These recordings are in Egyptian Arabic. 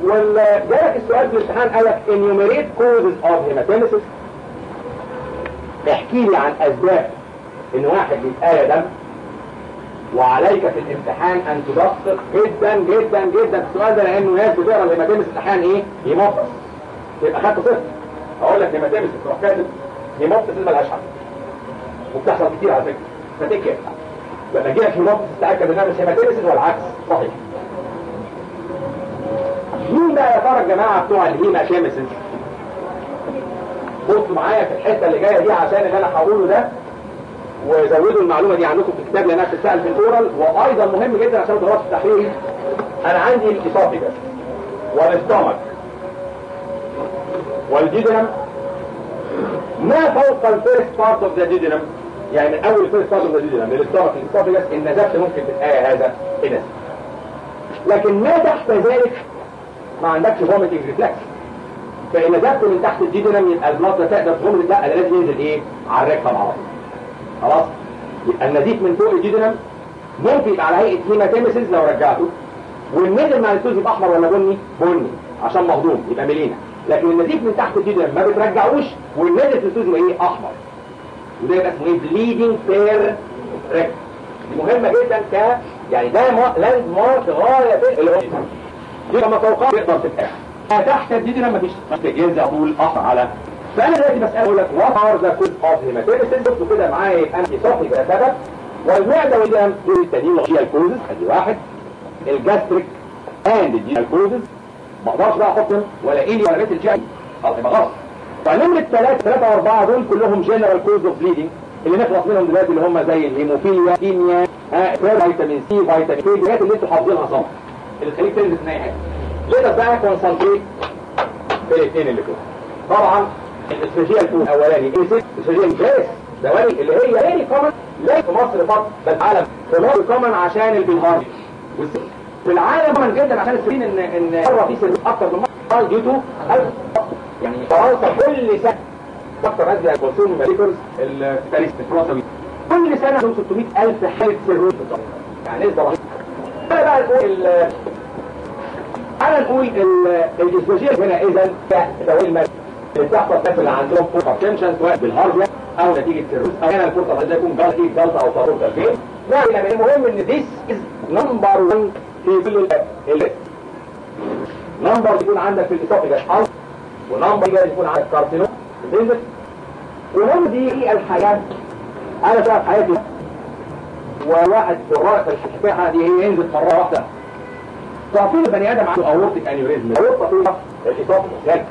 وجالك السؤال في الامتحان قال لك enumerate causes of hematemesis احكي لي عن اسباب ان واحد بيتقايا دم وعليك في الامتحان ان تدقق جدا جدا جدا في السؤال ده لانه ناس بتقرا الهيماتيمس امتحان ايه؟ هيموبتس يبقى خدت صفر اقول لك هيماتيمس تروح كاتب هيموبتس ملهاش حل وبتحصل كتير على فكره فتكر لما يجي لك هيموبتس تتاكد انها مش هيماتيمس والعكس صحيح مين بقى يا ترى الجماعه بتوع الهيماتيمسز بصوا معايا في الحته اللي جايه دي عشان اللي انا هقوله ده وزودوا المعلومه دي عندكم في الكتاب لانها بتتسال في الاورال وايضا مهم جدا عشان دراسه التحرير انا عندي الاسوفيجاس والاستومك والجيدنم ما فوق الفيرست بارت اوف ذا جيدنم يعني من اول الفيرست بارت اوف ذا جيدنم للاستومك الاسوفيجاس النزفت ممكن تتآية هذا النزف لكن ما تحت ذلك ما عندكش فوميتنج ريفلكس فإن نزفت من تحت الجيدنم يبقى البلاط لا تقدر تغمض لا ده لازم ينزل ايه على الركبه على طول خلاص يبقى النزيف من فوق الجيدنم ممكن يبقى على هيئه هيماتيمسيس لو رجعته والنزل مع الفوز يبقى احمر ولا بني بني عشان مهضوم يبقى ملينا لكن النزيف من تحت الجيدنم ما بترجعوش والنزل في الفوز يبقى ايه احمر وده يبقى اسمه ايه بليدنج بير ريك مهمه جدا ك يعني ده لاند مارك غايه في اللي هو دي لما توقع تقدر تتابع تحت الجيدنم مفيش ينزل طول اثر على فانا دلوقتي بسال اقول لك وات ار ذا كوز اوف هيماتيمسيس بصوا كده معايا يبقى انتي صحي ده سبب والمعده والدم دول التانيين الجيال كوزز ادي واحد الجاستريك اند الجيال كوزز ما اقدرش بقى احطهم ولا ايلي ولا بيت الجاي اه يبقى غلط فنمرة الثلاثة ثلاثة وأربعة دول كلهم جنرال كوز اوف بليدنج اللي نخلص منهم دلوقتي اللي هم زي الهيموفيليا كيميا ها فيتامين سي فيتامين كي الحاجات اللي انتوا حافظينها صم اللي تخليك تنزل في اي حاجه ليه بقى كونسنتريت في الاثنين اللي فوق طبعا الاستراتيجيه الاولاني ايه ست استراتيجيه جاس دوالي اللي هي فيري كومن لا في مصر فقط بل العالم في مصر كومن عشان البنهار في العالم كومن جدا عشان السنين ان ان بره في سيرفيس اكتر من مصر ديو تو يعني فرنسا كل سنه اكتر ناس زي الكونسوم ميديكالز الباريس الفرنساوي كل سنه عندهم 600000 حاله سيروز يعني نسبه رهيبه بقى نقول تعال نقول الاستراتيجيه هنا اذا كدوائر المال اللي بتحصل الناس اللي عندهم فور تنشن سواء بالهاردوير او نتيجه سيروس او هنا الفرصه ده يكون جلطه جلطه او تروح الفين لا المهم ان ذيس از نمبر 1 في كل ال نمبر يكون عندك في الاسوفيجاس حرف ونمبر يكون عندك كارسينوم بتنزل وهم دي ايه الحياه انا شايف حياتي وواحد في الرائق الحكايه دي هي ينزل مره واحده تعطيل البني ادم عنده اورتيك انيوريزم اورطه طويله الاسوفيجاس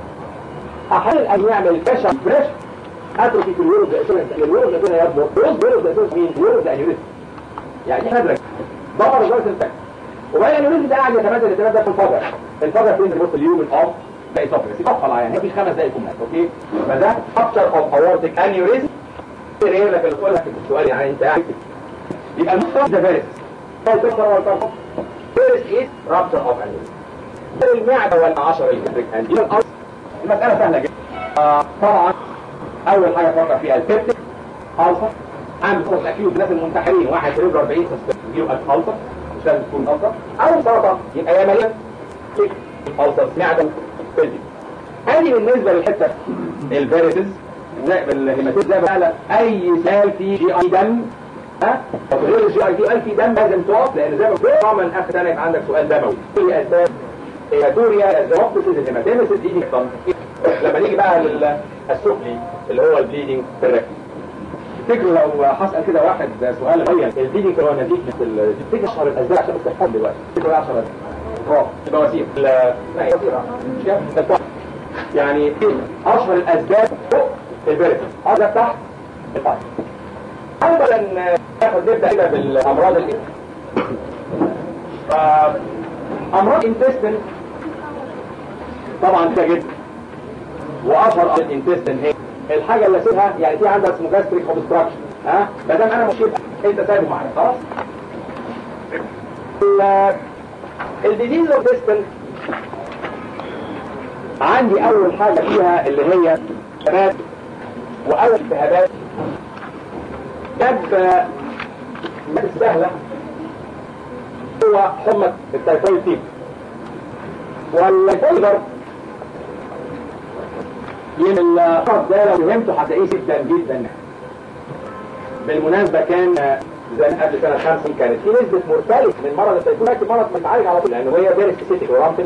احيانا ان يعمل كشف فريش اتروفي في الورد الاساسي الورد الاساسي يبدو الورد الاساسي مين الورد انيوريزم يعني احنا ندرك ضمر الجلسه الفك وبعدين الانيوريزم ده قاعد يتمدد يتمدد في الفجر الفجر فين بص اليوم الاوف ده يصفر يصفر يعني مفيش خمس دقايق يكون اوكي فده ابشر اوف اورتيك انيوريزم ايه لك اللي تقول لك السؤال يعني انت قاعد يبقى المخرج ده فارس الفكر والفرق فارس ايه رابشر اوف انيوريزم المعده والعشر الجبريك اندي الارض المسألة سهلة جدا آه طبعا أول حاجة فكر فيها البيبتيك ألفا عام بتخش أكيد الناس المنتحرين واحد يجيب 40 سنة يجيب ألفا مش لازم تكون ألفا أو سرطان يبقى يا مليان ألفا معدة بيلدي هذه بالنسبة للحتة الفيريتز زي الهيماتيز زي ما أي سال في جي أي دم ها غير الجي اي تي ال في دم لازم تقف لان زي ما قلت من اخر سنه يبقى عندك سؤال دموي كل اسباب هيماتوريا الزوابطس الهيماتيمسيس دي نقطة لما نيجي بقى للسفلي اللي هو البليدنج في الركب تفتكروا لو هسأل كده واحد سؤال غير البليدنج هو نتيجة تفتكر اشهر الاسباب عشان بس تحفظ دلوقتي تفتكروا 10 اه بواسير لا لا وسير مش كده يعني اشهر الاسباب فوق البرد هذا تحت الفايل اولا ناخد نبدا كده بالامراض الايه امراض انتستين طبعا كده جدا واشهر الانتستين هي الحاجه اللي اسيبها يعني في عندك اسمه جاستريك اوبستراكشن ها ما دام انا مش انت سايبه معايا خلاص الديزيز اوف ديستن عندي اول حاجه فيها اللي هي شباب واول التهابات جاب مادة سهله هو حمى التايفويد فيبر والفيبر يم المرض ده لو فهمته هتلاقيه جدا جدا بالمناسبة كان زي قبل سنة 50 كانت في نسبة مرتلف من مرض التيفون لكن مرض متعالج على طول لأنه هي فيري سبيسيفيك ورامتني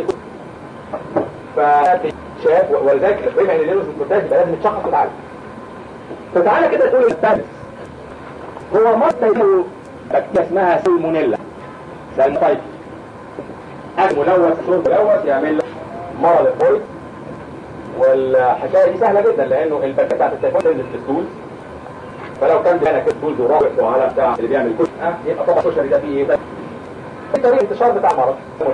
فشاف ولذلك بما ان اللينوس مش يبقى لازم يتشخص ويتعالج فتعالى كده تقول الثالث هو مرض تيفون بكتيريا اسمها سلمونيلا سلمونيلا أكل ملوث صوت ملوث يعمل لك مرض الفويد والحكايه دي سهله جدا لانه البكتيريا بتاعت التيفون تنزل في الستول فلو كان بيانا كده ستول وراجع وعلى بتاع اللي بيعمل كشف يبقى طبعا الكشري ده فيه ايه بس في طريقه انتشار بتاع المرض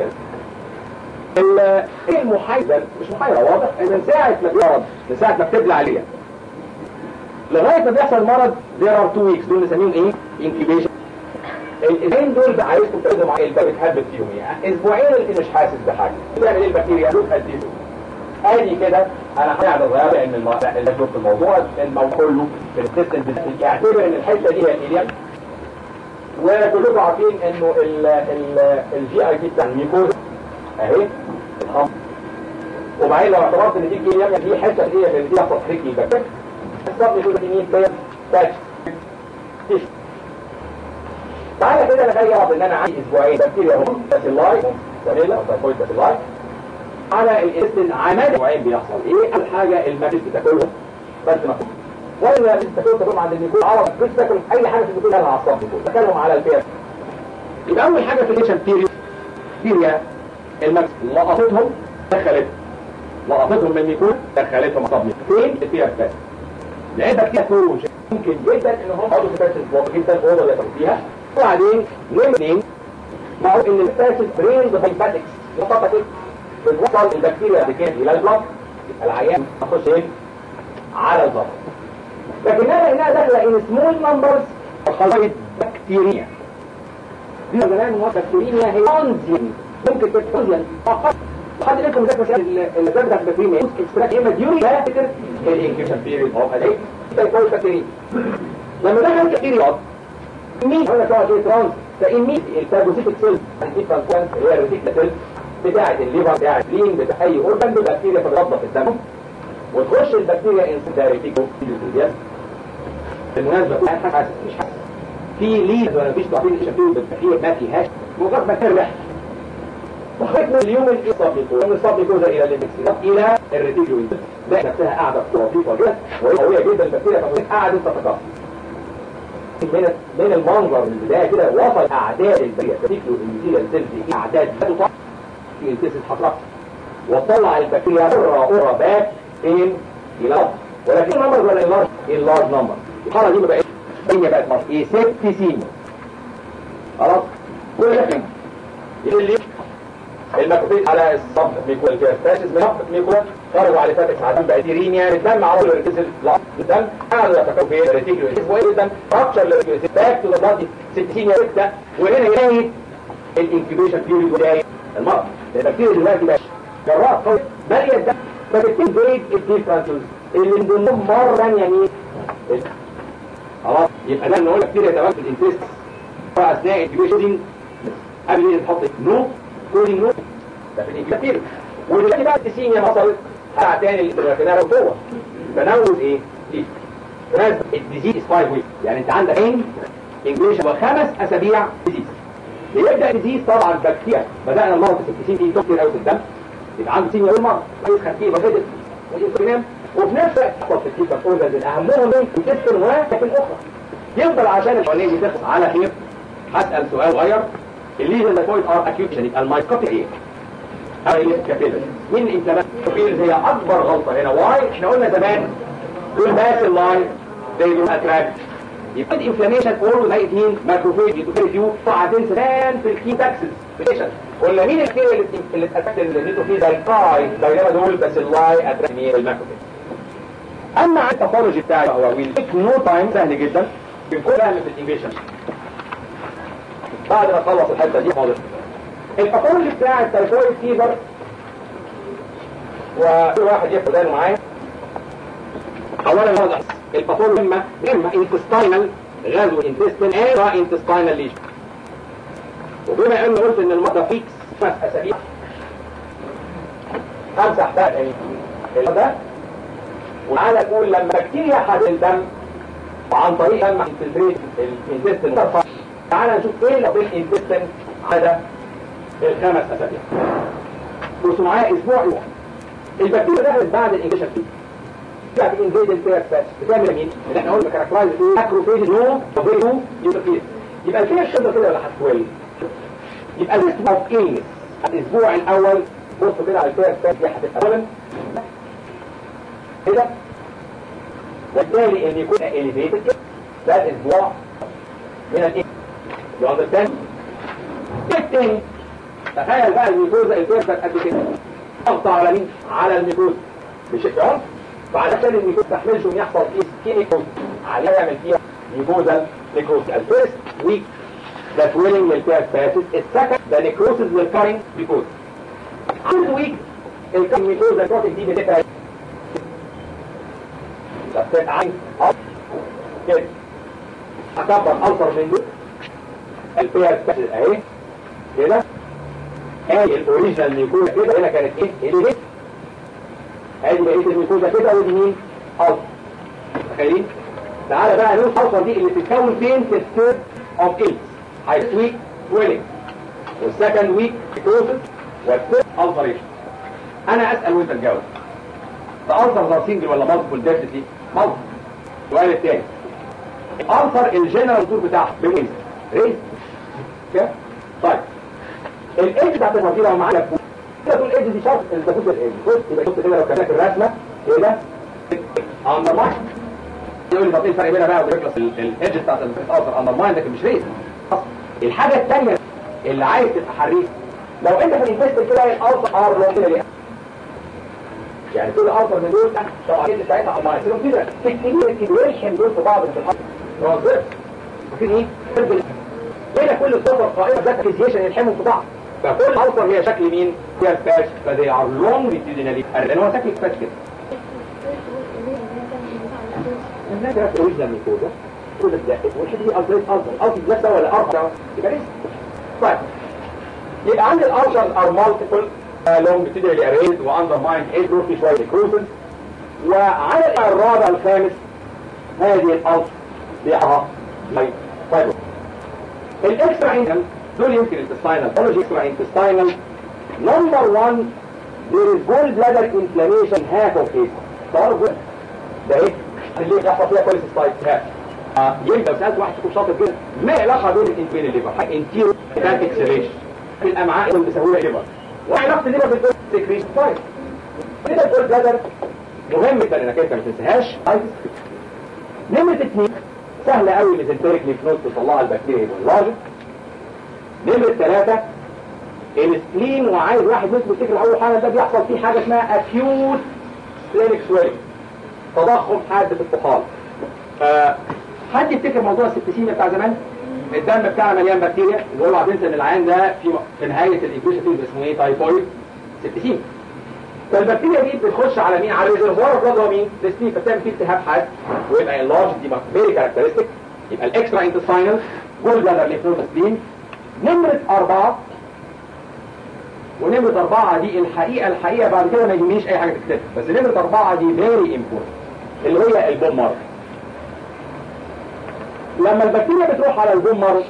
ايه المحايدة مش محايدة واضح ان من ساعة ما بيمرض من ساعة ما بتبلع عليها لغاية ما بيحصل مرض there are two weeks دول نسميهم ايه incubation الاسبوعين دول بقى عايزكم تركزوا معايا الباب بتهبط فيهم يعني اسبوعين اللي مش حاسس بحاجه بتعمل ايه البكتيريا لوك اديله ادي كده انا هقعد صغيره لان الموضوع في الموضوع الموضوع كله في السيستم اعتبر ان الحته دي هي الاليم وكلكم عارفين انه الجي اي تي بتاع الميكوزا اهي الخمر وبعدين لو اعتبرت ان دي الاليم دي حته هي اللي فيها تضحيك البكتيريا الصبر يكون مين تاتش تيشو تعالى كده انا جاي اعرف ان انا عندي اسبوعين بكتيريا هم باسيلاي ساميلا او تايفويد باسيلاي على الانسن عماد اسبوعين بيحصل ايه اول حاجه الماكس بتاكلهم بس ما ولا بتاكلهم تاكلهم عند الميكول عرب مش تاكل اي حاجه في الميكول لها عصاب ميكول تاكلهم على الفير يبقى اول حاجه في الليشن بيريود بيريا الماكس لقطتهم دخلتهم لقطتهم من الميكول دخلتهم عصاب ميكول فين الفير بس لان بكتيريا كلهم ممكن جدا ان هم يقعدوا في فاشل واضح جدا الاوضه اللي كانوا فيها وبعدين نمرة اثنين معروف ان الفاشل برين هايباتكس نقطة كده بتوصل البكتيريا بكام الى البلد يبقى العيان تخش ايه على البلد لكنها انها داخله ان سمول نمبرز خلطة بكتيريا دي زمان مواد بكتيريا هي انزيم ممكن تكون فقط حد لكم ذاك مثلا الزبده بتاعت البكتيريا اكستراكت اما ديوري فاكر الانكيوبيشن بيريد اوف اديك تايفويد بكتيريا لما دخل البكتيريا مين هنا طبعا ايه ترانس فإن مين الفاجوسيتك سيل الديفرنت كانت هي الريتيكلا سيل بتاعة الليفر بتاعة اللين بتاع اي اورجان البكتيريا تتغطى في الدم وتخش البكتيريا انسان دايريتيكو بالمناسبة كل حاجة حاسس مش حاسس في ليد ولا مفيش تعطيل شفير بالبكتيريا ما فيهاش مجرد ما تربح وخدنا اليوم الاصاب بيكون يوم الاصاب بيكون الى الليمكس الى الريتيكو ده نفسها قاعدة لطيفة جدا وهي قوية جدا البكتيريا فقاعدة قاعدة تتكاثر من من المنظر من البدايه كده وصل اعداد البكتيريا تفتكروا ان دي السيل دي اعداد لا تطاق في الكيس حضرتك وطلع البكتيريا مره اخرى باك فين الى الارض ولكن نمبر ولا اللارج اللارج نمبر الحاله دي ما بقتش الدنيا بقت مصر ايه سيبتيسيميا خلاص كل ده فين اللي المكتوب على الصف ميكول كيرتاسيس من صف ميكول خرجوا على فاتك عدم بكتيريميا الدم على طول الريتيزل الدم قاعدوا يتكون في الريتيكولو وايه الدم فراكشر للريتيكولو باك تو ذا بادي 60 يبدا وهنا يلاقي الانكيوبيشن بيريود بدايه المرض البكتيريا دلوقتي بقى جراء قوي ماليه الدم فبتكون بريد الديفرنسز اللي من ضمنهم مره ثانيه مين؟ خلاص يبقى ده نقول بكتيريا تمام في الانتست اثناء الانكيوبيشن قبل ما نحط نو كودينج نو ده في الانكيوبيشن ودلوقتي بقى التسيميا حصلت ساعة تاني الانترناشونال قوة تناول ايه؟ ايه؟ تناول الديزيز 5 ويك يعني انت عندك اين انجليش وخمس اسابيع ديزيز بيبدا الديزيز طبعا بكتيريا بدانا المرض في التسيم دي تكتير قوي في الدم يبقى عنده سيميا اول مره كويس خفيف وهدف والانسولين وفي نفس الوقت تحصل في الكيكه اورجانز اهمهم من الجسم ولكن اخرى يفضل عشان الحوالين دي تخلص على خير هسال سؤال صغير الليجن لاكويد ار اكيوت يبقى المايكوتيك ايه؟ او الكابيلر مين الانفلاماتوريز هي اكبر غلطه هنا واي احنا قلنا زمان دول باس اللاين زي دول اتراكت يبقى الانفلاميشن اول زي اثنين ماكروفيج يتوفيريو ساعتين سنان في الكي تاكسس قلنا مين الكير اللي اللي اتاكد النيتروفيز القاي بينما دول بس اللاي اتراكت الماكروفيج اما عن التخرج بتاعي هو ويل تيك نو تايم سهل جدا بنكون فاهم في الانفيشن بعد ما اخلص الحته دي خالص الباثولوجي بتاع التايفويد فيبر وكل واحد ياخد باله معايا اولا واضح الباثولوجي اما اما انتستاينال غزو انتستين ايرا انتستاينال ليجن وبما ان قلت ان المرضى فيكس خمس اسابيع امسح بقى ال- ده وتعالى نقول لما بكتيريا حدد الدم وعن طريق دم انفلتريت الانتستين ترفع تعالى نشوف ايه اللي في الانتستين على الخمس اسابيع بصوا معايا اسبوع اسبوع البكتيريا دخلت بعد الانجكشن فيه بتاعت انفيد الفيرس باتش بتعمل مين؟ اللي احنا قلنا كاركترايز ايه؟ ماكروفيج نو وفيري نو يوترفيز يبقى الفيرس شده كده ولا هتكويل يبقى ليست اوف ايلز الاسبوع الاول بصوا كده على الفيرس باتش دي هتبقى اولا كده وبالتالي ان يكون elevated ده الاسبوع من الايه you understand التاني تخيل بقى الميكوزا الفيرسة قد كده ضغط على مين على الميكوزا بشكل عنف فعلشان الميكوزا تحملش ان يحصل فيه سكينيكوز عليها يعمل فيها ميكوزا نيكروز الفيرست ويك ده swelling للفيرس باسز السكند ده نيكروسز للكارين ميكوزا ثالث ويك الكارين ميكوزا الكروتيك دي بتبقى لفيت عين أب كده أكبر ألصر من دول الفيها السهل أهي كده ادي الاوريجينال ميكوزا كده هنا كانت ايه؟ اللي هي ادي بقيه الميكوزا كده ودي مين؟ ألصر تخيلين؟ تعالى بقى نقول الألصر دي اللي بتتكون فين في الثيرد اوف ايلز هاي ويك ويلنج والسكند ويك ميكوزا والثيرد ألسريشن أنا أسأل وأنت تجاوب تألسر ده سنجل ولا مالتيبل ديفنتلي مالتيبل السؤال الثاني الألسر الجنرال دور بتاعها بريز ريز كده طيب الايدج بتاعت الوسيله لو معانا فوق كده تقول الايدج دي شرط الدفوس الايدج بص يبقى بص كده لو كتبت الرسمه كده اندر ماين يقول لي طب ايه الفرق بينها بقى وبين الايدج بتاعت الالسر اندر ماين لكن مش ريز الحاجه الثانيه اللي عايز تبقى حريف لو انت في الانفستر كده الالسر ار لو كده ليه يعني كل افضل من دول طبعا كده ساعتها الله يسلم كده تكتبين الكبريشن دول في بعض في الحق رازق فاكرين ايه هنا كل الصفر قائمه ذات فيزيشن يلحموا في بعض فكل عنصر هي شكل مين هي الباش فدي ار لونج ليتيدينالي لان هو شكل الباش كده الناس ده اوريجينال ميكوزا كل الدقيق والحته دي التريت التر التر بلاك ده ولا اربع يبقى لسه طيب يبقى عندي الالتر ار مالتيبل لونج بتدري اريز واندر مايند ايه جروب في شويه كروسز وعلى الرابع الخامس هذه الالف بيعها طيب الاكسترا انتم دول يمكن الانتستاينال بولوجي اكسترا انتستاينال نمبر 1 there is gallbladder inflammation half of it تعرف ده ايه اللي يحصل فيها كوليستايت ها يبقى لو سالت واحد يكون شاطر كده ما العلاقه بين الانتين الليفر انتيرو هيباتيك سيريشن في الامعاء اللي بيسموها ليفر وعلاقه الليفر بالسكريشن طيب كده الجول بلادر مهم جدا انك انت ما تنساهاش نمرة اثنين سهلة قوي ميزنتريك ليف نود تطلعها البكتيريا واللاجن نمرة ثلاثة السبلين وعايز واحد منكم يفتكر اول حاجة ده بيحصل فيه حاجة اسمها اكيوت سبلينك سويلنج تضخم حاد في الطحال آه حد يفتكر موضوع السبتسيميا بتاع زمان الدم بتاعنا مليان بكتيريا اللي هو بعدين ان العيان ده في في نهايه الانكوشن اسمه ايه تايفويد سبتسيميا فالبكتيريا دي بتخش على مين على الريزرفوار بلاد هو مين السليم فتعمل فيه التهاب حاد ويبقى اللارج دي فيري كاركترستيك يبقى الاكسترا انتستاينال جول بلادر ليفنود سليم نمره اربعه ونمره اربعه دي الحقيقه الحقيقه بعد كده ما يهمنيش اي حاجه تكتبها بس نمره اربعه دي فيري امبورتنت اللي هي البوم مارك لما البكتيريا بتروح على البوم مارك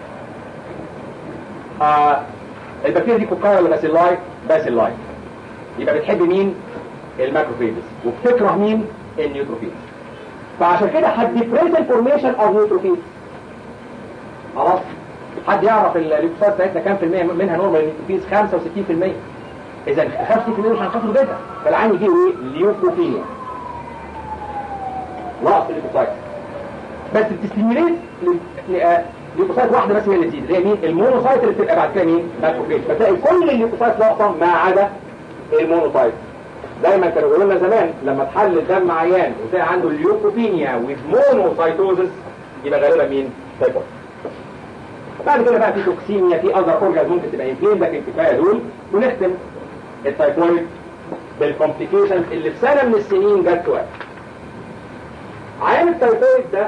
آه البكتيريا دي كوكايا ولا باسيلاي باسيلاي يبقى بتحب مين الماكروفيجز وبتكره مين النيوتروفيلز فعشان كده هتديبريس الفورميشن اوف نيوتروفيلز خلاص حد يعرف الليوكوسايت بتاعتنا كام في المية منها نورمال نيوتروفيلز 65% اذا 65% مش هنخسر جدا فالعين يجي ايه ليوكوفيليا نقص الليوكوسايت بس بتستيميليت ليوكوسايت واحده بس هي اللي تزيد اللي هي مين المونوسايت اللي بتبقى بعد كده مين ماكروفيج فتلاقي كل الليوكوسايت ناقصه ما عدا المونوسايت دايما كانوا يقولوا لنا زمان لما تحلل دم عيان وتلاقي عنده الليوكوبينيا ومونوسايتوزس يبقى غالبا مين تايفويد بعد كده بقى في توكسيميا في اذر اورجاز ممكن تبقى انفلين لكن كفايه دول ونختم التايفويد بالكومبليكيشنز اللي في سنه من السنين جت سؤال عيان التايفويد ده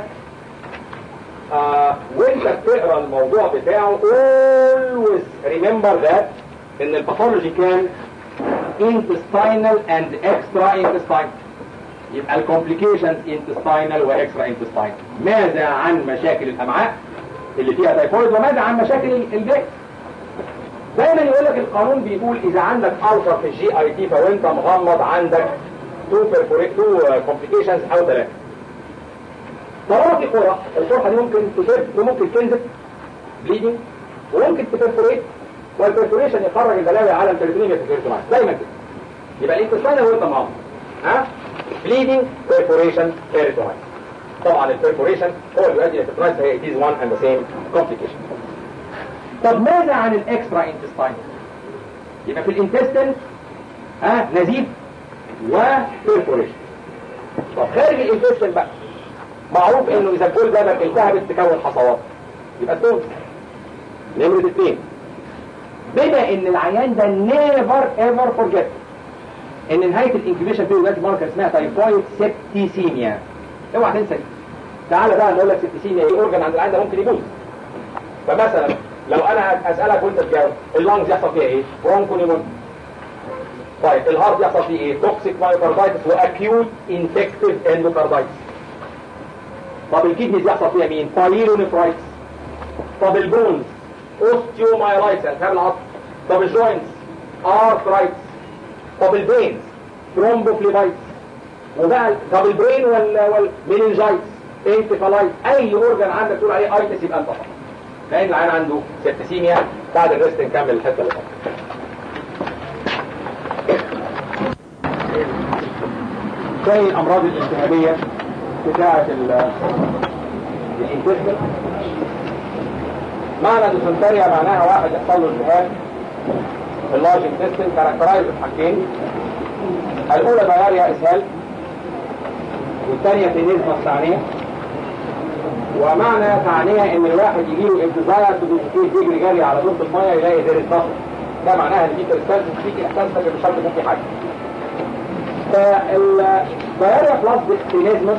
آه وانت بتقرا الموضوع بتاعه always remember that ان الباثولوجي كان intestinal and extra intestinal يبقى الكومبليكيشنز intestinal واكسترا intestinal ماذا عن مشاكل الامعاء اللي فيها تايفويد وماذا عن مشاكل البيت دايما يقول لك القانون بيقول اذا عندك ألسر في الجي اي تي فوانت مغمض عندك تو تو كومبليكيشنز او ثلاثه طالما في قرح القرحه دي ممكن تشد وممكن تنزف بليدنج وممكن تبرفوريت والبرفوريشن يخرج البلاوي على البريتونيميا في دايما كده يبقى الانتستان هو انت معاهم ها بليدنج برفوريشن بيريتونايت طبعا البرفوريشن هو اللي يؤدي الى البرايس هي it is one and the same complication طب ماذا عن الاكسترا انتستاين يبقى في الانتستين ها نزيف وبرفوريشن طب خارج الانتستين بقى معروف انه اذا البول ده التهبت تكون حصوات يبقى ستونز نمرة اثنين بما ان العيان ده نيفر ايفر فورجيت ان نهايه الانكيبيشن بيريود ماركر اسمها تايفويد سيبتيسيميا اوعى تنسى تعالى بقى نقول لك سيبتيسيميا ايه اورجن عند العيان ده ممكن يبوظ فمثلا لو انا اسالك وانت تجاوب اللانجز يحصل فيها ايه؟ برونكونيمون طيب الهارت يحصل فيه ايه؟ توكسيك مايوكاردايتس واكيوت انفكتيف اندوكاردايتس طب الكدنيز يحصل فيها مين؟ بايلونيفرايتس طب البونز اوستيومايلايتس التهاب العظم طب الجوينتس ارثرايتس طب البينز ثرومبوفليبايتس وبقى طب البرين وال والمينينجايتس انتفالايتس اي اورجن عندك تقول عليه ايتس يبقى انت فقط لان العين عنده سيبتسيميا بعد الريست نكمل الحته اللي فاتت زي الامراض الالتهابيه بتاعه الانتستين معنى ديسنتريا معناها واحد يحصل له التهاب في اللارج انتستين كاركترايز بحاجتين الاولى دياريا اسهال والثانيه تينيزما ثانيه ومعنى ثانيه ان الواحد يجي له انتظار تدوسكيت يجري جري على طول الميه يلاقي دير الصخر ده معناها ان في كريستال فيك احساس انك مش عارف في حاجه فالدياريا بلس تينيزما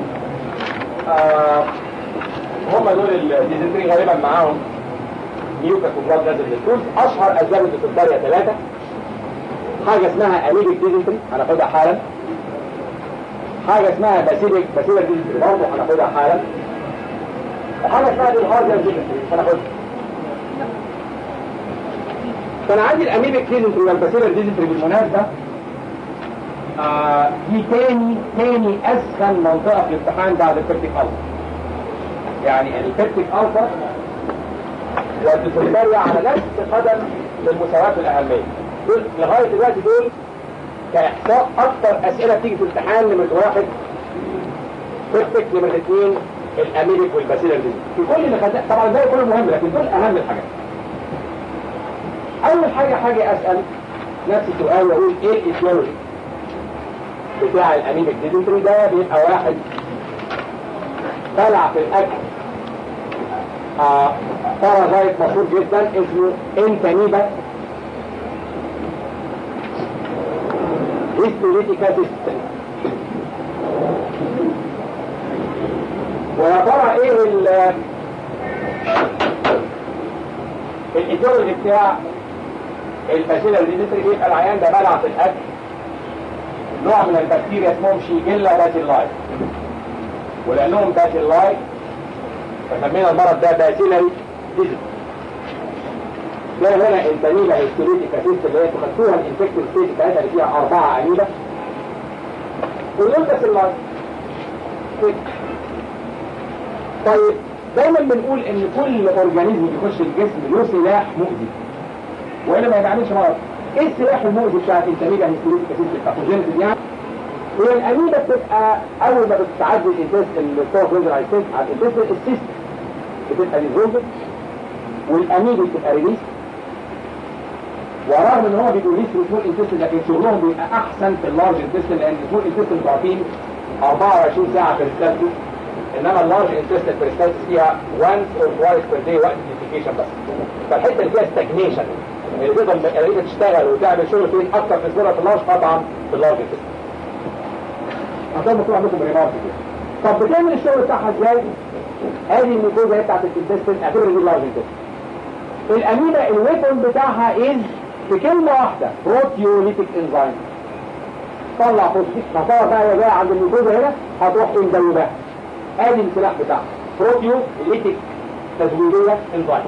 آه هم دول الديزنتري غالبا معاهم نيوكاس وبلاد نازل للتولز اشهر اسباب الديزنتريا ثلاثه حاجه اسمها اميبيك ديزنتري هناخدها حالا حاجه اسمها باسيليك باسيليك ديزنتري برضه هناخدها حالا وحاجه اسمها ديلهارزر ديزنتري هناخدها فانا عندي الاميبيك ديزنتري والباسيليك ديزنتري بالمناسبه آه دي تاني تاني اسخن منطقه في الامتحان بعد البيرتيك الفا يعني البيرتيك الفا والديسنتريا على نفس قدم للمساواة في الأهمية دول لغاية دلوقتي دول كإحصاء أكثر أسئلة بتيجي في الامتحان نمرة واحد بيرتيك نمرة اثنين الأميريك والباسيلر دي في كل اللي خدها طبعا ده كله مهم لكن دول أهم الحاجات أول حاجة حاجة أسأل نفس السؤال وأقول إيه الإيديولوجي بتاع الأميبك ديزنتري ده بيبقى واحد طلع في الأكل آه بارازايت مشهور جدا اسمه انتاميبا هيستوليتيكا سيستم ويا ترى ايه ال الايديولوجي بتاع الباسيلا الديزنتري بيبقى العيان ده بلع في الاكل نوع من البكتيريا اسمهم شيجيلا باسيلاي ولانهم باسيلاي فسمينا المرض ده باسيلاري ديزنتري ده هنا البانيلا هيستوليتيكا سيست اللي هي تخصوها الانفكتيف ستيج بتاعتها اللي فيها اربعه اميبا ودول باسيلاي طيب دايما بنقول ان كل اورجانيزم بيخش الجسم له سلاح مؤذي والا ما يتعملش مرض ايه السلاح المؤذي بتاع الانتاميبا هيستوليتيكا سيست الباثوجينيسيس يعني هي الاميبا بتبقى اول ما بتعدي الانتست الصوت بينزل على الانتست على الانتست السيست بتبقى ديزولفد والاميبا بتبقى ريليس ورغم ان هو بيبقوا ريليس في السمول انتست لكن شغلهم بيبقى احسن في اللارج انتست لان السمول انتست انتوا عارفين 24 ساعه بيرستالتيس انما اللارج انتست البيرستالتيس فيها وانس اور توايس بير داي وقت الديفيكيشن بس فالحته اللي فيها ستاجنيشن اللي تقدر اللي تشتغل وتعمل شغل فين اكتر في الصوره في اللارج قطعا في اللارج انتست عشان مكتوب عندكم بريمارك كده طب بتعمل الشغل بتاعها ازاي؟ ادي الميكوزا بتاعت الانتستين اعتبر دي اللارج انتستين الاميبا الويبون بتاعها از في كلمة واحدة بروتيوليتيك انزيم طلع فوسفيت هتقعد بقى يا جماعه عند الميكوزا هنا هتروح مدوبها ادي السلاح بتاعها بروتيوليتيك تزويدية انزيم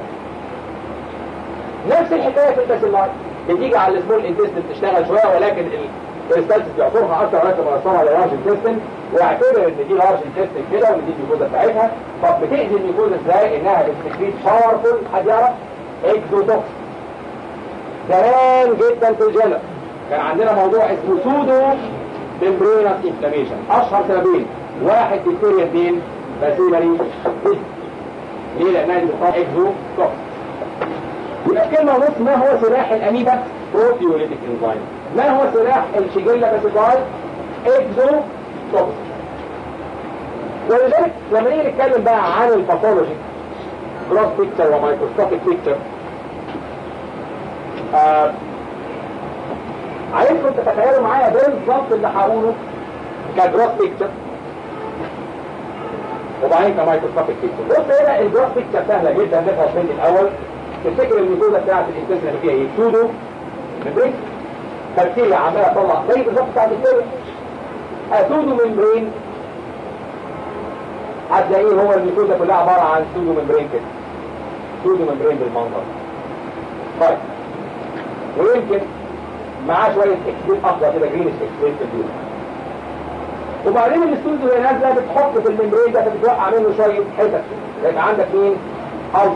نفس الحكاية في الباسيلاي بتيجي على السمول انتستين تشتغل شوية ولكن الكريستالز بيعصرها اكتر لغايه ما يوصلها للارج انتستين ويعتبر ان دي لارج انتستين كده وان دي الميكوزا بتاعتها طب بتأذي الميكوزا ازاي؟ انها بتسكريت باورفول حد يعرف؟ اكزوتوكس زمان جدا في الجنة كان عندنا موضوع اسمه سودو ممبرينس انفلاميشن اشهر سببين واحد بكتيريا اثنين باسيلاري ليه؟ لانها دي بتطلع اكزوتوكس يبقى كلمة ونص ما هو سلاح الأميبا بروتيوليتيك انزيم ما هو سلاح الشيجيلا باسيفاي اكزو توكس ولذلك لما نيجي نتكلم بقى عن الباثولوجي جروس بيكتشر ومايكروسكوبيك بيكتشر آه عايزكم تتخيلوا معايا بالظبط اللي هقوله كجروس بيكتشر وبعدين كمايكروسكوبيك بيكتشر بص هنا الجروس بيكتشر سهله جدا نفهم من الاول تفتكر الميكوزا بتاعت الانتستين اللي فيها ايه سودو ممبرين بكتيريا عماله تطلع زي بالظبط بتاعت البكتيريا سودو ممبرين هتلاقيه هو الميكوزا كلها عباره عن سودو ممبرين كده سودو ممبرين بالمنظر طيب ويمكن معاه شويه اكسبريت اخضر كده جرين اكسبريت في الدول وبعدين السودو اللي نازله بتحط في الممبرين ده فبتوقع منه شويه حتت يبقى عندك مين؟ ألسر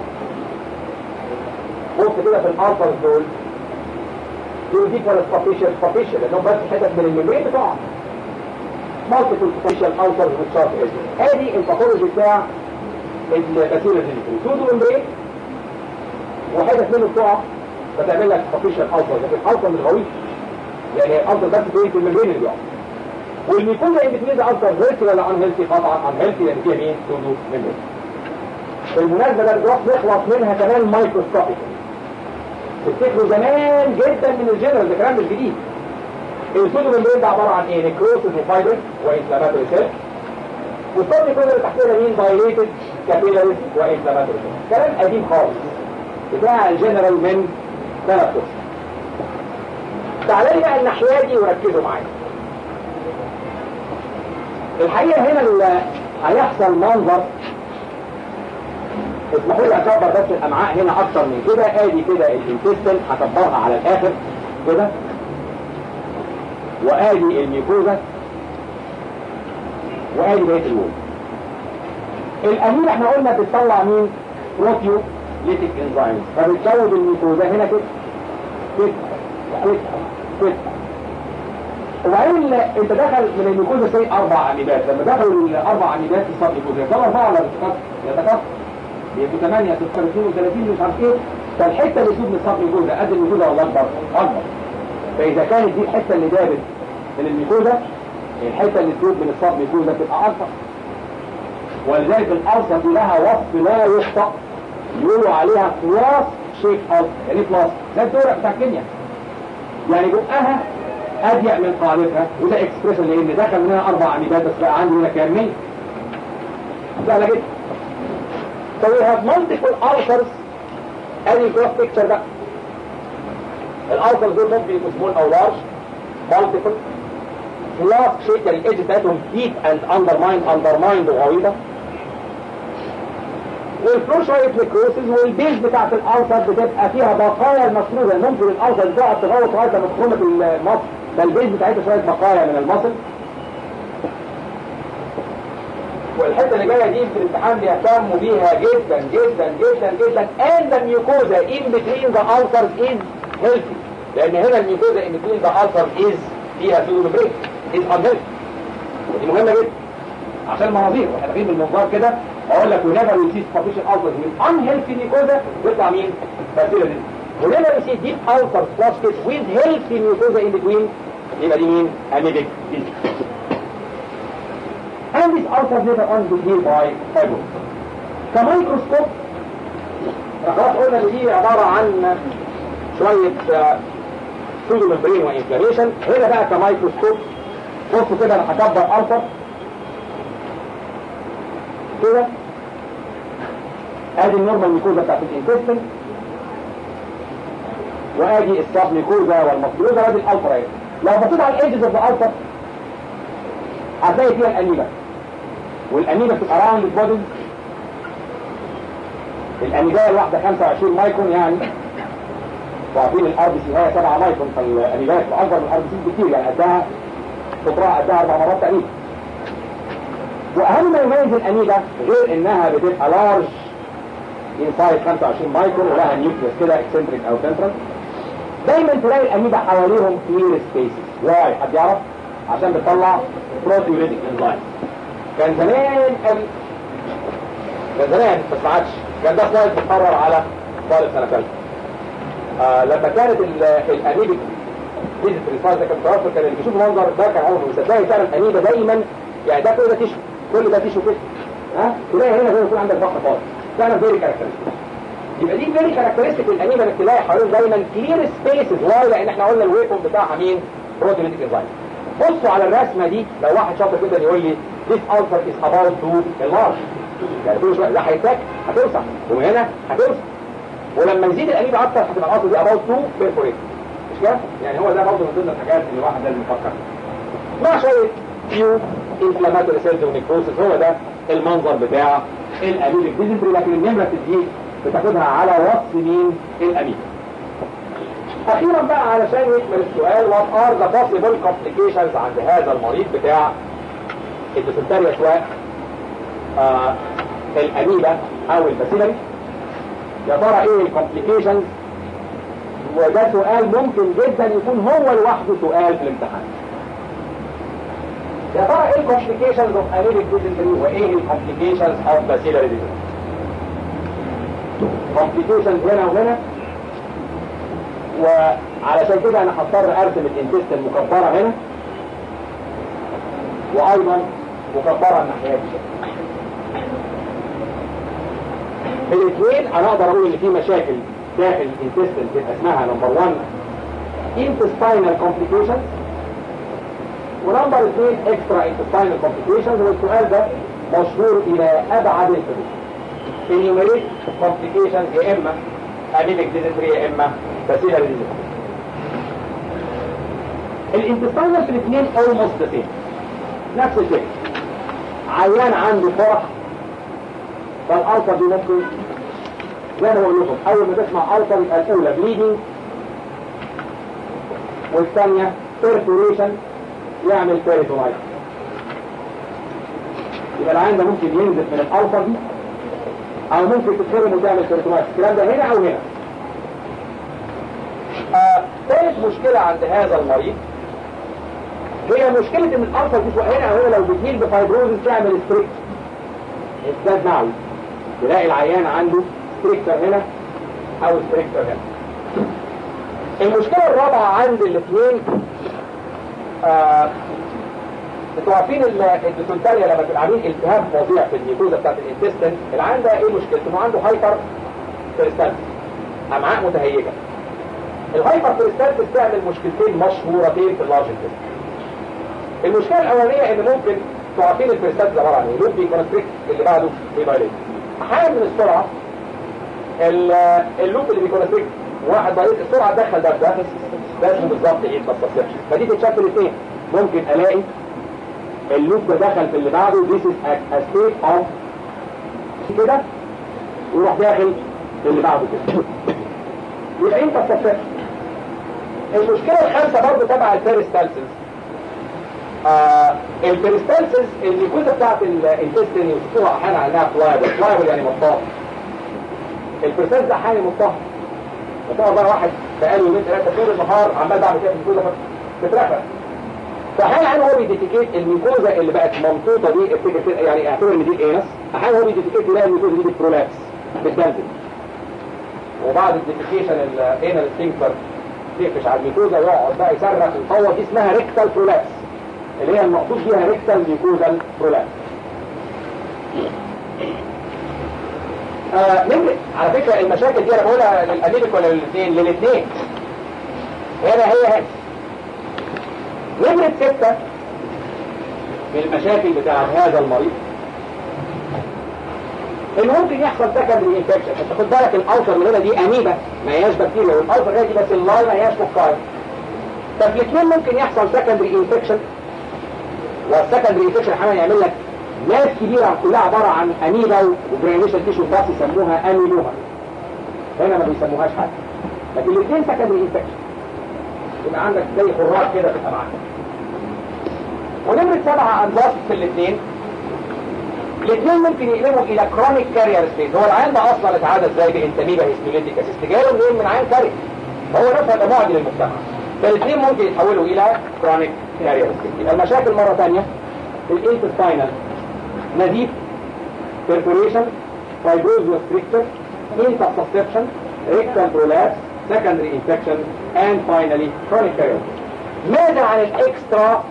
بص كده في الالفرز دول دول دي كانت سبيشال سبيشال لانهم بس حتت من الممبرين بتقع مالتيبل سبيشال الفرز والشارت ادي الباثولوجي بتاع الباسيلز اللي سودو ممبرين وحتت منه بتقع فتعمل لك سبيشال الفرز لكن الالفر مش غويط يعني الالفر بس في الممبرين اللي بيقع والميكوزا ان بتميز الالفر هيلثي ولا ان هيلثي طبعا ان هيلثي لان فيها مين سودو ممبرين بالمناسبه ده الجراف نخلص منها كمان مايكروسكوبيك تفتكروا زمان جدا من الجنرال ده كلام مش جديد السودو ممبرين ده عباره عن ايه نيكروسيس وفايبرس وانفلاماتوري سيل والصوت يكون اللي تحتها مين دايليتد كابيلاريز وانفلاماتوري سيل كلام قديم خالص بتاع الجنرال من ثلاث اشهر تعالى لي بقى الناحيه دي وركزوا معايا الحقيقه هنا اللي هيحصل منظر اسمحوا لي اكبر بس الامعاء هنا اكتر من كده ادي كده الانتستين هكبرها على الاخر كده وادي الميكوزا وادي بقيه الوول الامين احنا قلنا بتطلع مين بروتيو ليتيك انزيمز فبتزود الميكوزا هنا كده كده كده كده وبعدين انت دخل من الميكوزا سي اربع اميبات لما دخلوا الاربع اميبات في الصدر الميكوزا يطلع اربعه ولا يتكسر بيبقوا 8 16 32 مش عارف ايه فالحته اللي تدوب من الصف الميكوزا قد الميكوزا ولا اكبر اكبر فاذا كانت دي الحته اللي دابت من الميكوزا الحته اللي تدوب من الصف الميكوزا تبقى اكبر ولذلك الالسر دي لها وصف لا يخطا يقولوا عليها كلاس شيك السر يعني كلاس زي الدورق بتاع الكيمياء يعني بقها اضيق من قاعدتها وده اكسبريشن لان دخل منها اربع اميبات بس بقى عندي هنا كام 100 سهله جدا So we have multiple ulcers ادي الجروس بيكتشر بقى الالسرز دول ممكن يكونوا سمول او لارج multiple فلاس شيك يعني الايدج بتاعتهم ديب اند اندرمايند اندرمايند وغويطه والفلو شويه نيكروسيس والبيز بتاعت الالسر بتبقى فيها بقايا المفروضه ممكن الالسر تقعد تغوط لغايه لما تخرم المصل فالبيز بتاعتها شويه بقايا من المصل والحته اللي جايه دي في الامتحان بيهتموا بيها جدا جدا جدا جدا and the mucosa in between the ulcers is healthy لان هنا الميكوزا in between the ulcers is فيها pseudomembrane is unhealthy ودي مهمه جدا عشان المناظير واحنا داخلين بالمنظار كده اقول لك whenever we see superficial ulcers with unhealthy mucosa بيطلع مين؟ bacteria whenever we see deep ulcers clustered with healthy mucosa in between يبقى دي مين؟ amoebic disease and this ulcers later on will heal by fibrosis. كميكروسكوب خلاص قلنا ان دي عبارة عن شوية سودو ممبرين وانفلاميشن هنا بقى كميكروسكوب بصوا كده انا هكبر الفا كده ادي النورمال ميكوزا بتاعت الانتستين وادي السبميكوزا والمسكولوزا وادي الالترا ايه لو بصيت على الايدجز اوف ذا التر هتلاقي فيها الانيبا والانيبا بتبقى راوند بودي الانيبايه الواحده 25 مايكرون يعني وعارفين الار بي سي هي 7 مايكرون فالانيبايه بتبقى اكبر من الار بي سي بكتير يعني قدها قطرها قدها اربع مرات تقريبا واهم ما يميز الانيبا غير انها بتبقى لارج انسايد 25 مايكرون ولها نيوكليس كده اكسنتريك او سنترال دايما تلاقي الاميبا حواليهم كلير سبيسز واي حد يعرف عشان بتطلع بروتيوليتيك انزايم كان زمان قوي كان زمان بس ما عادش كان ده سلايد بتقرر على طالب سنه ثالثه آه لما كانت الانيبيك فيزيت ريسايز ده كان متوفر كان اللي بيشوف المنظر ده كان عمره ما يصدق فعلا الانيبا دايما يعني ده كل ده تيشو كل ده تيشو كده ها تلاقي هنا زي ما يكون عندك ضغط خالص فعلا فيري كاركترستيك يبقى دي فيري كاركترستيك للانيميا انك تلاقي حوالين دايما كلير سبيسز واي لان احنا قلنا الويفون بتاعها مين؟ بروتينيتيك انزايم بصوا على الرسمه دي لو واحد شاطر جدا يقول لي this ulcer is about to enlarge يعني كل شويه لا هيتاك هتوسع وهنا هتوسع ولما يزيد الانيميا اكتر هتبقى القصه دي about to perforate مش كده؟ يعني هو ده برضه من ضمن الحاجات اللي الواحد لازم يفكر فيها مع شويه فيو انفلاماتوري سيلز ونيكروسس هو ده المنظر بتاع الاميبيك ديزنتري لكن النمره بتديك بتاخدها على وصف مين الاميبا اخيرا بقى علشان يكمل السؤال what are the possible complications عند هذا المريض بتاع الديسنتريا سواء آه الاميبا او الباسيلري يا ترى ايه الكومبليكيشنز وده سؤال ممكن جدا يكون هو لوحده سؤال في الامتحان يا ترى ايه الكومبليكيشنز اوف اميبيك ديزنتري وايه الكومبليكيشنز اوف باسيلري ديزنتري كومبليكيشنز هنا وهنا وعلشان كده انا هضطر ارسم الانتستين مكبره هنا وايضا مكبره الناحيه دي في الاثنين انا اقدر اقول ان في مشاكل داخل الانتستين تبقى اسمها نمبر 1 intestinal complications ونمبر اثنين extra intestinal complications والسؤال ده مشهور الى ابعد الحدود enumerate complications يا اما anemic dysentery يا اما bacillary dysentery الانتستينال في الاثنين almost the same نفس الشيء عيان عنده فرح فالألسر دي ممكن زي ما بقول لكم اول ما تسمع ألسر يبقى الاولى bleeding والثانية perforation يعمل peritonitis يبقى العيان ده ممكن ينزف من الألسر دي او ممكن تتخرم وتعمل كريتومات الكلام ده هنا او هنا آه، ثالث مشكلة عند هذا المريض هي مشكلة ان الألسر دي هنا او هنا لو بتهيل بفايبروزس تعمل ستريكت ازداد معوي تلاقي العيان عنده ستريكتر هنا او ستريكتر هنا المشكلة الرابعة عند الاثنين آه انتوا عارفين الديسنتريا لما تبقى عاملين التهاب فظيع في الميكوزا بتاعت الانتستين العيان ده ايه مشكلته؟ انه عنده هايبر كريستالس امعاء متهيجه الهايبر كريستالس تعمل مشكلتين مشهورتين في اللارج انتستين المشكله الاولانيه ان ممكن انتوا عارفين الكريستالس عباره عن ايه؟ لوب بيكونستريكت اللي بعده بيبايليت احيانا من السرعه اللوب اللي بيكونستريكت واحد ضريب السرعه تدخل ده ده ده اسمه بالظبط ايه تسبسبشن فدي تتشكل اثنين ممكن الاقي اللوب ده دخل في اللي بعده this is a, a state of كده ويروح داخل في اللي بعده كده يبقى انت بتستفسر المشكلة الخامسة برضه تبع البيريستالسيس آه البيريستالسيس الميكوزا بتاعت الانتستين يوصفوها احيانا على انها فلايبل فلايبل يعني مطاط البيريستالسيس ده حالي مطاط مطاط بقى واحد بقاله يومين ثلاثة طول النهار عمال بعمل كده في الميكوزا بتترفع فاحيانا هو بيديتيكيت الميكوزا اللي بقت ممطوطه دي افتكر يعني اعتبر ان دي الانس احيانا هو بيديتيكيت يلاقي الميكوزا دي بترولابس بتدلدل وبعد الديتيكيشن الانال سفنكتر يقفش على الميكوزا ويقعد بقى يصرخ ويصوت دي اسمها ريكتال برولابس اللي هي المقصود بيها ريكتال ميكوزال برولابس آه نمرة على فكرة المشاكل دي انا بقولها للانيميك ولا للاثنين للاثنين هنا هي هنا نمرة ستة من المشاكل بتاع هذا المريض ان ممكن يحصل سكندري انفكشن انت خد بالك الاوتر اللي هنا دي اميبا ما هياش بكتيريا والاوتر هنا دي بس اللاي ما هياش فوكاي ففي الاثنين ممكن يحصل سكندري انفكشن والسكندري انفكشن حاجه يعمل لك ناس كبيره كلها عباره عن اميبا وجرانيشن تيشو باس يسموها اميلوها هنا ما بيسموهاش حاجه لكن الاثنين سكندري انفكشن يبقى عندك زي خراج كده في الامعاء ونمرة سبعة انضاف في الاثنين الاثنين ممكن يقلبوا الى كرونيك كارير ستيت هو العيان ده اصلا اتعادى ازاي بانتاميبا هيستوليتيك اسيست جاله منين من عيان كاري هو نفسه هيبقى معدي للمجتمع فالاثنين ممكن يتحولوا الى كرونيك كارير ستيت يبقى المشاكل مرة ثانية الانتستاينال نزيف perforation fibrosis restriction intussusception rectal prolapse secondary infection and finally chronic carrier ماذا عن الاكسترا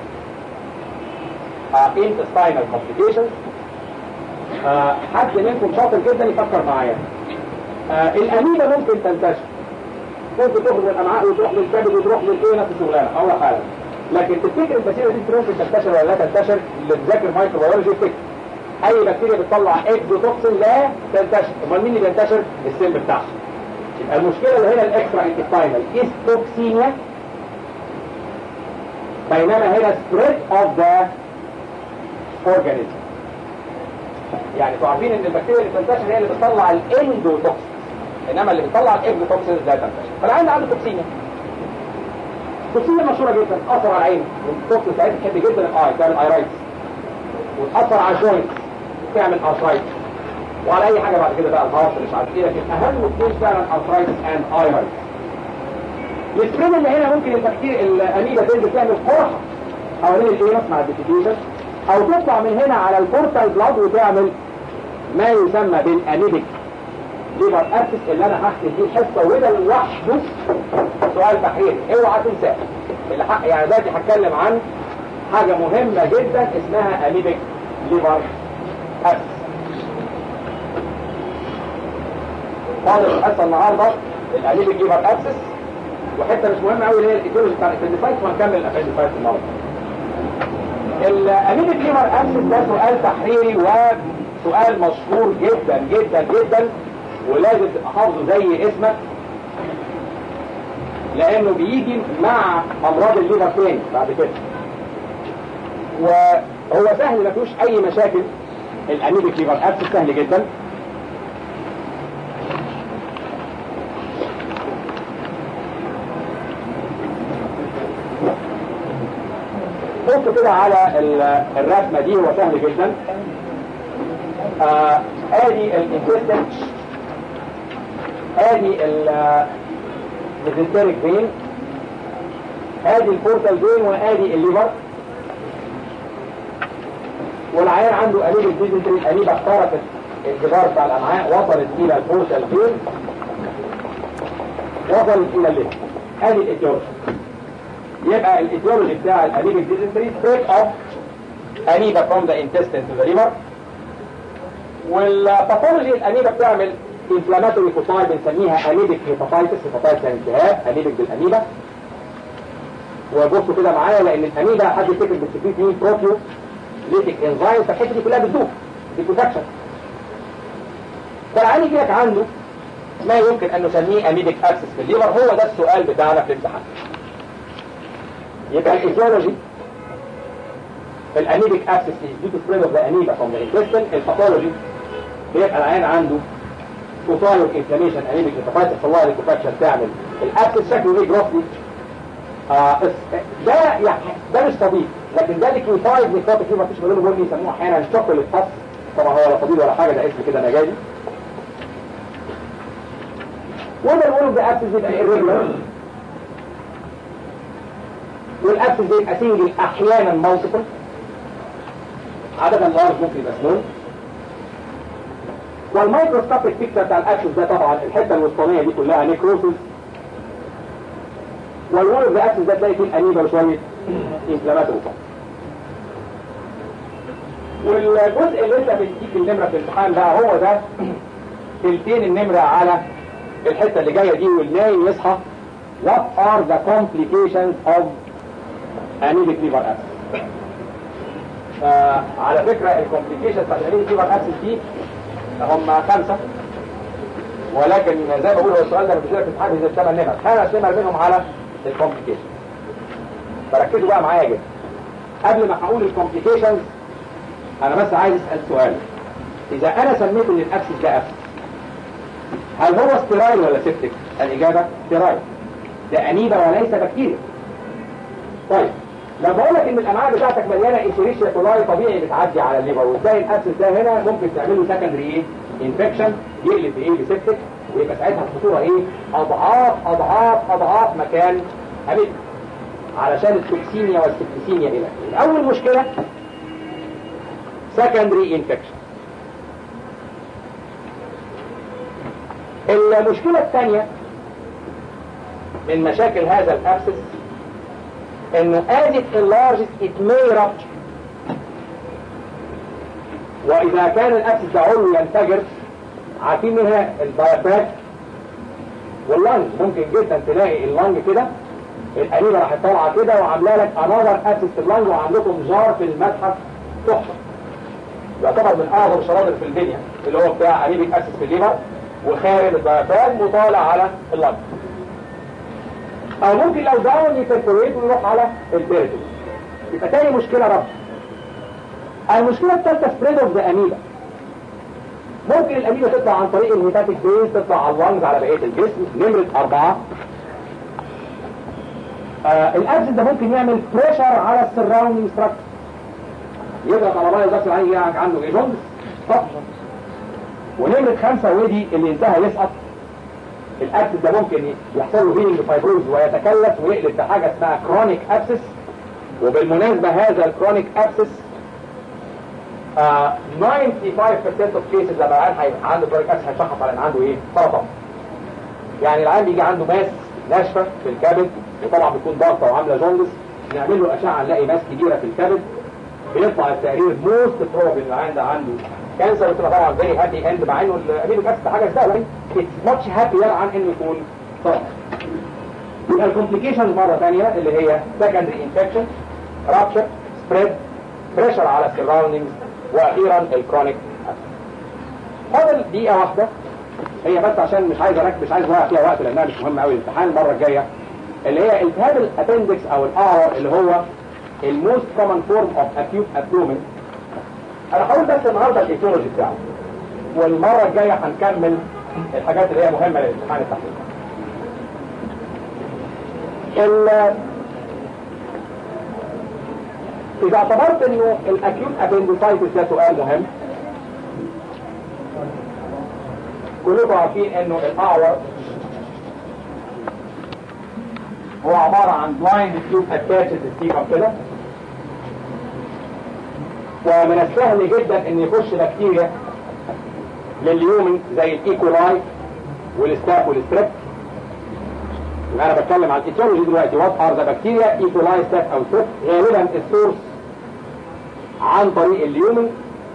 uh, intestinal complications uh, حد منكم شاطر جدا يفكر معايا uh, الأميبا ممكن تنتشر ممكن تخرج من الأمعاء وتروح للكبد وتروح للإيه نفس الشغلانة أول حاجة لكن تفتكر البكتيريا دي ممكن تنتشر ولا لا تنتشر اللي بتذاكر مايكروبيولوجي يفتكر أي بكتيريا بتطلع اكزوتوكسين لا تنتشر أمال مين اللي بينتشر؟ السم بتاعها يبقى المشكلة اللي هنا الاكسترا انتستاينال استوكسيميا بينما هنا spread of the organism يعني انتوا عارفين ان البكتيريا اللي بتنتشر هي اللي بتطلع الاندوتوكسين انما اللي بتطلع الاكزوتوكسين لا تنتشر فالعين عنده توكسيميا توكسيميا مشهوره جدا اثر على العين والتوكسين ساعتها تحب جدا الاي تعمل ايرايتس وتاثر على الجوينت تعمل ارثرايتس وعلى اي حاجه بعد كده بقى الهارت مش عارف ايه لكن اهم اثنين فعلا ارثرايتس اند ايرايتس السبرين اللي هنا ممكن البكتيريا الاميبا تنزل تعمل قرحه حوالين الايرس مع الديفيكيشن او تطلع من هنا على البورتال بلاد وتعمل ما يسمى بالانيبيك ليفر ابسس اللي انا هحكي فيه الحصه وده لوحده سؤال تحريري اوعى تنساه اللي حق يعني دلوقتي هتكلم عن حاجه مهمه جدا اسمها انيبيك ليفر ابسس فاضل الحصه النهارده الانيبيك ليفر ابسس وحته مش مهمه قوي اللي هي الايتيولوجي بتاع الابنديسايتس وهنكمل الابنديسايتس النهارده الانيميك ليفر ابسس ده سؤال تحريري وسؤال مشهور جدا جدا جدا ولازم تبقى حافظه زي اسمك لانه بيجي مع امراض الليفر تاني بعد كده وهو سهل ما فيهوش اي مشاكل الانيميك ليفر ابسس سهل جدا بصوا كده على الرسمة دي هو سهل جدا آه ادي الانتستين ادي الميزنتريك فين ادي البورتال فين وادي الليفر والعيان عنده انيب الديزنتري انيب اخترقت الجدار بتاع الامعاء وصلت الى البورتال فين وصلت الى الليفر ادي الايتيولوجي يبقى الايتيولوجي بتاع الانيبيك ديزنتري ستيت اوف انيبا فروم ذا انتستين تو ذا ليفر والباثولوجي الانيبا بتعمل انفلاماتوري فوساي بنسميها انيبيك هيباتايتس هيباتايتس يعني التهاب انيبيك بالانيبا وبصوا كده معايا لان الانيبا حد يفتكر بالسكريت مين بروتيو ليتيك انزايم فالحته دي كلها بتدوب ديكوفاكشن فالعيان يجي لك عنده ما يمكن ان نسميه انيبيك اكسس في الليفر هو ده السؤال بتاعنا في الامتحان يبقى الفيزيولوجي الانيبيك ابسس due to spread of the amoeba from the intestine الباثولوجي بيبقى العيان عنده توتايل انفلاميشن انيميك هيباتايتس طلع ليكوفاكشن تعمل الابسس شكله ايه جروسلي آه ده يعني ده مش طبيب لكن ده ليكوفايد نيكوتيك فيه مفيش منه مهم يسموه احيانا شوكولات فص طبعا هو ولا طبيب ولا حاجه ده اسم كده مجازي وده نقوله ده ابسس يبقى irregular والابسس بيبقى سنجل احيانا مالتيبل عادة لارج ممكن يبقى سمول والمايكروسكوبيك بيكتشر بتاع الابسس ده طبعا الحته الوسطانيه دي كلها نيكروسس والوول اوف ذا ابسس ده تلاقي فيه الانيبا وشويه انفلاماتوري والجزء اللي انت بتديك النمره في الامتحان بقى هو ده تلتين النمره على الحته اللي جايه دي والنايم يصحى what are the complications of anemic liver abscess آه على فكرة الكومبليكيشن بتاعت الانيميك ليفر ابسس دي هم خمسة ولكن زي ما بقول هو السؤال ده مش في الحاجة زي الثمان نمر خمس نمر منهم على الكومبليكيشن فركزوا بقى معايا جدا قبل ما هقول الكومبليكيشنز انا بس عايز اسال سؤال اذا انا سميت ان الابسس ده ابسس هل هو ستيرايل ولا سيبتك الاجابه ستيرايل ده انيبا وليس بكتيريا طيب لما بقول لك ان الامعاء بتاعتك مليانه انشيريشيا كولاي طبيعي بتعدي على الليفر وتلاقي الابسس ده هنا ممكن تعمل له سكندري ايه انفكشن يقلب بايه بسيبتك ويبقى ساعتها الخطوره ايه اضعاف اضعاف اضعاف مكان اميبا علشان التوكسيميا والسبتسيميا الى اول مشكله secondary infection المشكلة الثانية من مشاكل هذا الابسس انه as it enlarges it may rupture واذا كان الابسس ده علو ينفجر عارفين منها الدايفراج واللنج ممكن جدا تلاقي اللنج كده القليلة راح طالعة كده وعاملة لك انذر ابسس في اللنج وعندكم جار في المتحف تحفة يعتبر من اعظم الشرائط في الدنيا اللي هو بتاع انيبيك اسس في الليفر وخارج الدايفراج وطالع على اللنج او ممكن لو داون يبرفوريت ويروح على البيرتل يبقى تاني مشكلة ربط المشكلة الثالثة سبريد اوف ذا اميبا ممكن الاميبا تطلع عن طريق الهيباتيك بيز تطلع على اللنجز على بقية الجسم نمرة أربعة آه الابسس ده ممكن يعمل بريشر على السراوندينج ستراكشر يضغط على ميه الضغط العالي يعني عنده ايه جوندس طب ونمرة خمسة ودي اللي انتهى يسقط الابسس ده ممكن يحصل له هيلينج فايبروز ويتكلف ويقلب بحاجة اسمها كرونيك ابسس وبالمناسبة هذا الكرونيك ابسس آه 95% اوف كيسز لما العيان هيبقى عنده كرونيك ابسس هيشخص على ان عنده ايه سرطان يعني العيان بيجي عنده ماس ناشفة في الكبد وطبعا بتكون ضغطة وعاملة جوندس نعمل له اشعة نلاقي ماس كبيرة في الكبد بيطلع التقرير موست بروب ان العيان ده عنده كانسر وتبقى طبعا فيري هابي اند مع انه الامينو اسيد حاجه سهله اتس ماتش هابير عن انه يكون صعب يبقى الكومبليكيشنز مره ثانيه اللي هي سكندري انفكشن رابشر سبريد بريشر على السراوندينجز واخيرا الكرونيك فاضل دقيقه واحده هي بس عشان مش عايز اركز مش عايز اضيع فيها وقت لانها مش مهمه قوي الامتحان المره الجايه اللي هي التهاب الابندكس او الاعور اللي هو الموست كومن فورم اوف اكيوت ابدومن انا هقول بس النهارده الايتيولوجي بتاعه والمره الجايه هنكمل الحاجات اللي هي مهمه للامتحان التحليل ال اذا اعتبرت انه الاكيوت ابندسايتس ده سؤال مهم كلكم عارفين انه الاعور هو عبارة عن بلايند تيوب اتاتشد ستيكر كده ومن السهل جدا ان يخش بكتيريا لليومن زي الايكولاي والستاف والستريب يبقى انا بتكلم عن الايتيولوجي دلوقتي وات ار ذا بكتيريا ايكولاي ستاف او ستريب غالبا السورس عن طريق اليومن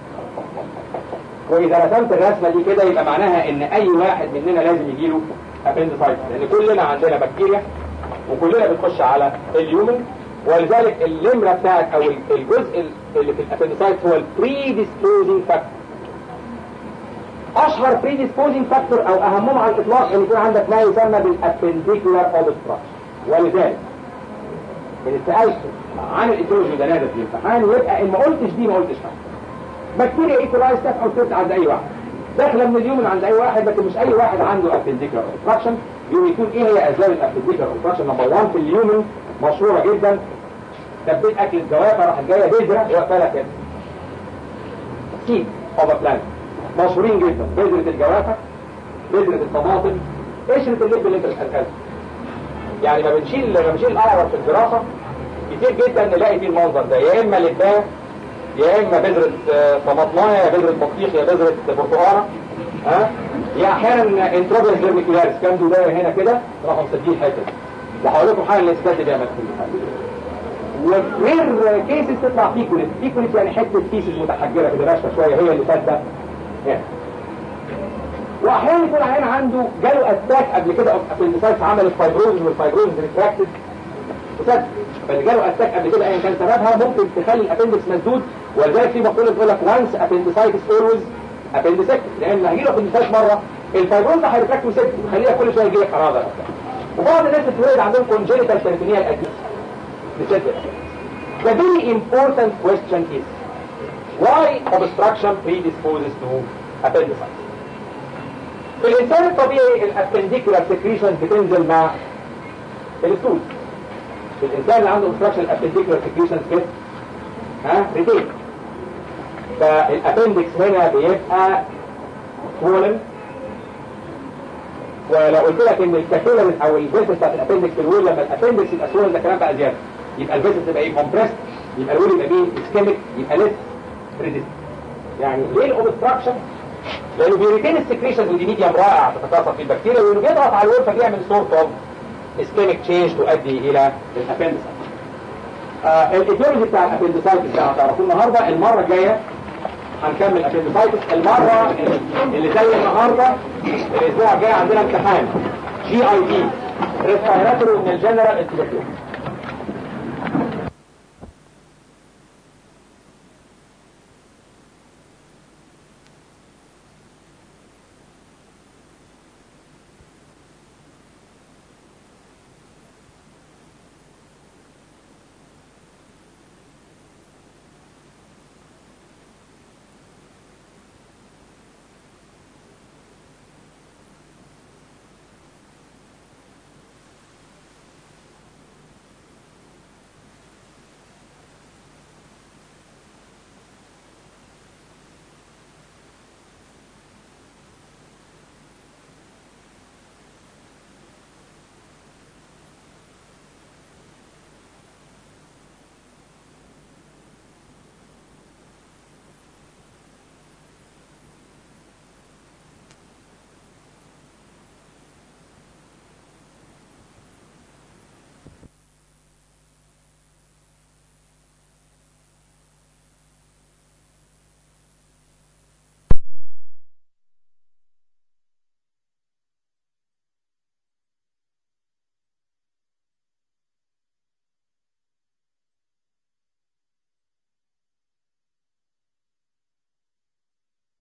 واذا رسمت الرسمه دي كده يبقى معناها ان اي واحد مننا لازم يجيله ابندسايتس لان كلنا عندنا بكتيريا وكلنا بنخش على اليومن ولذلك اللمرة بتاعت او الجزء اللي في الابندسايت هو البريديسبوزنج فاكتور اشهر بريديسبوزنج فاكتور او اهمهم على الاطلاق ان يكون عندك ما يسمى بالابنديكولار اوبستراكشن ولذلك ان سالت عن الايتيولوجي ده نادر في الامتحان يبقى ان ما قلتش دي ما قلتش حاجه بكتيريا ايكولاي ستاف او سيرت عند اي واحد داخله من اليومن عند اي واحد لكن مش اي واحد عنده ابنديكولار اوبستراكشن يوم يكون ايه هي اسباب الابنديكولار اوبستراكشن نمبر 1 في اليومن مشهورة جدا تبديل اكل الجوافة راحت جاية بذرة وقفلها كده سيد اوف بلانت مشهورين جدا بذرة الجوافة بذرة الطماطم قشرة اللب اللي انت بتأكلها يعني ما بنشيل ما بنشيل الاعور في الدراسة كتير جدا نلاقي فيه المنظر ده يا اما لباية يا اما بذرة طماطمايه يا بذرة بطيخ يا بذرة برتقانة ها يا احيانا انتروبيس فيرميكولاريس كام دودايه هنا كده راحوا مسدين حته وهقول لكم حاجه الاثبات دي بيعمل كل حاجه وغير كيسز تطلع فيكوليت فيكوليت يعني حته كيسز متحجره كده ناشفه شويه هي اللي فاتة هنا واحيانا يكون العيان عنده جاله اتاك قبل كده ابندسايتس عملت فايبروز والفايبروز ريتراكتد وسد فاللي جاله اتاك قبل كده ايا كان سببها ممكن تخلي الابندكس مسدود ولذلك في مقوله بتقول لك وانس ابندسايتس اولويز ابندسكت لان هيجي له ابندسكت مره الفايبروز ده هيرفلكت سيبت ويخليها كل شويه يجي لك حراره وبعض الناس بتولد عندهم congenital peritoneal acute The very important question is why obstruction predisposes to appendicitis في الإنسان الطبيعي الابنديكولار سكريشن بتنزل مع الستول في الإنسان اللي عنده obstruction الابنديكولار سكريشن كده ها ريتين فالابندكس هنا بيبقى swollen ولو قلت لك ان الكابيلر او الفيسس بتاعت الابندكس في الويل لما الابندكس يبقى swollen ده كلام بقى زياده يبقى الفيسس تبقى ايه كومبريست يبقى الويل يبقى بيه اسكيميك يبقى ليس ريزيست يعني ليه الاوبستراكشن لانه بيريتين السكريشن ودي ميديم رائع تتكاثر في البكتيريا وانه بيضغط على الويل فبيعمل سورت اوف اسكيميك تشينج تؤدي الى الابندكس آه الايديولوجي بتاع الابندسايتس ده هتعرفوه النهارده المره الجايه هنكمل ابندسايتس المره اللي زي النهارده الاسبوع الجاي عندنا امتحان جي اي تي ريسبيراتوري من الجنرال انتباه